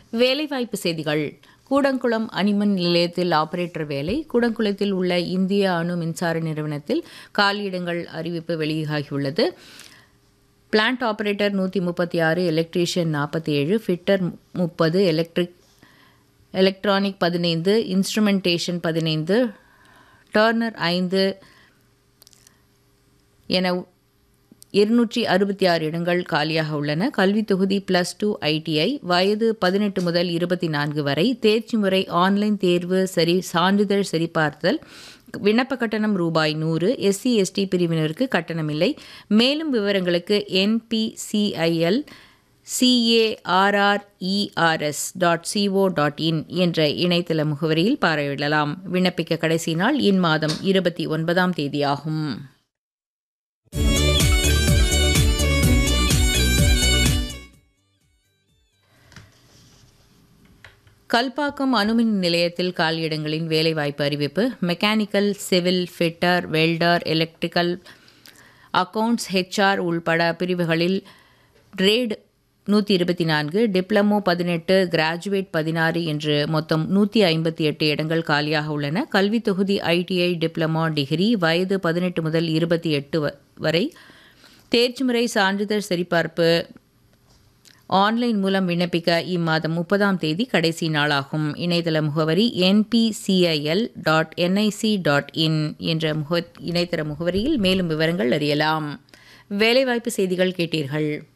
வேலைவாய்ப்பு செய்திகள் கூடங்குளம் அணிமன் நிலையத்தில் ஆபரேட்டர் வேலை கூடங்குளத்தில் உள்ள இந்திய அணு மின்சார நிறுவனத்தில் காலியிடங்கள் அறிவிப்பு வெளியாகியுள்ளது பிளான்ட் ஆபரேட்டர் நூற்றி முப்பத்தி ஆறு எலக்ட்ரீஷியன் நாற்பத்தி ஏழு ஃபிட்டர் முப்பது எலக்ட்ரிக் எலக்ட்ரானிக் பதினைந்து இன்ஸ்ட்ருமெண்டேஷன் பதினைந்து டர்னர் ஐந்து என இருநூற்றி அறுபத்தி ஆறு இடங்கள் காலியாக உள்ளன கல்வி தொகுதி ப்ளஸ் டூ ஐடிஐ வயது பதினெட்டு முதல் இருபத்தி நான்கு வரை தேர்ச்சி முறை ஆன்லைன் தேர்வு சரி சான்றிதழ் சரிபார்த்தல் விண்ணப்ப கட்டணம் ரூபாய் நூறு எஸ்சி எஸ்டி பிரிவினருக்கு கட்டணமில்லை மேலும் விவரங்களுக்கு NPCIL சிஏஆர்ஆர்இஆர்எஸ் dot CO dot in என்ற இணையதள முகவரியில் பார்வையிடலாம் விண்ணப்பிக்க கடைசி நாள் இம்மாதம் இருபத்தி ஒன்பதாம் தேதியாகும் கல்பாக்கம் அணுமின் நிலையத்தில் காலியிடங்களின் வேலைவாய்ப்பு அறிவிப்பு mechanical civil fitter welder electrical accounts HR உள்பட பிரிவுகளில் ட்ரேட் நூற்றி இருபத்தி நான்கு டிப்ளமோ பதினெட்டு கிராஜுவேட் பதினாறு என்று மொத்தம் நூற்றி ஐம்பத்தி எட்டு இடங்கள் காலியாக உள்ளன கல்வி தொகுதி ஐடிஐ டிப்ளமோ டிகிரி வயது பதினெட்டு முதல் இருபத்தி எட்டு வரை தேர்ச்சி முறை சான்றிதழ் சரிபார்ப்பு ஆன்லைன் மூலம் விண்ணப்பிக்க இம்மாதம் முப்பதாம் தேதி கடைசி நாளாகும் இணையதள முகவரி NPCIL dot NIC dot in என்ற முக இணையதள முகவரியில் மேலும் விவரங்கள் அறியலாம் வேலைவாய்ப்பு செய்திகள் கேட்டீர்கள்